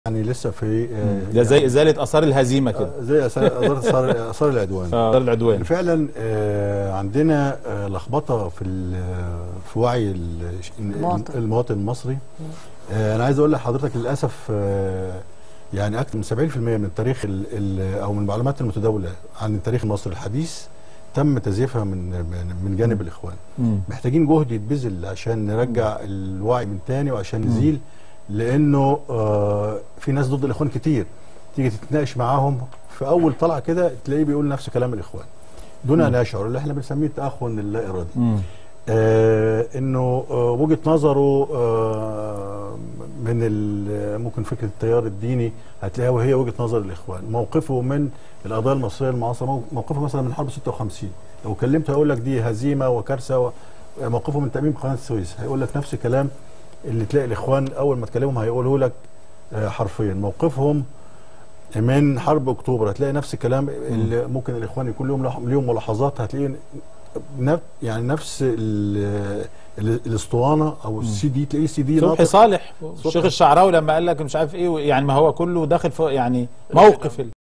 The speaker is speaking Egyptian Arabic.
يعني لسه في آه، ده زي يعني ازاله اثار الهزيمه كده آه، زي أثار أثار أثار العدوان اه اثار العدوان فعلا آه، عندنا آه، لخبطه في ال- في وعي ال- المواطن. المواطن المصري آه، انا عايز اقول لحضرتك للاسف آه، يعني اكثر من 70% من التاريخ ال- ال- او من المعلومات المتداوله عن التاريخ المصري الحديث تم تزييفها من من- من جانب الاخوان مم. محتاجين جهد يتبذل عشان نرجع الوعي من تاني وعشان نزيل لانه آه في ناس ضد الاخوان كتير تيجي تتناقش معاهم في اول طلعه كده تلاقيه بيقول نفس كلام الاخوان دون ان يشعر اللي احنا بنسميه التاخن اللا ارادي مم. آه انه آه وجهه نظره آه من ال- ممكن فكره التيار الديني هتلاقيها وهي وجهه نظر الاخوان موقفه من القضيه المصريه المعاصره مو- موقفه مثلا من حرب 56 لو كلمته هيقول لك دي هزيمه وكارثه و- موقفه من تاميم قناه السويس هيقول لك نفس الكلام اللي تلاقي الاخوان اول ما تكلمهم هيقوله لك آه، حرفيا موقفهم من حرب اكتوبر هتلاقي نفس الكلام اللي ممكن الاخوان يكون لهم لهم ملاحظات هتلاقي نف يعني نفس ال- ال- الاسطوانه او السي دي تلاقيه سي دي صبحي ناطق صالح الشيخ الشعراوي لما قال لك مش عارف ايه يعني ما هو كله داخل في يعني موقف ال-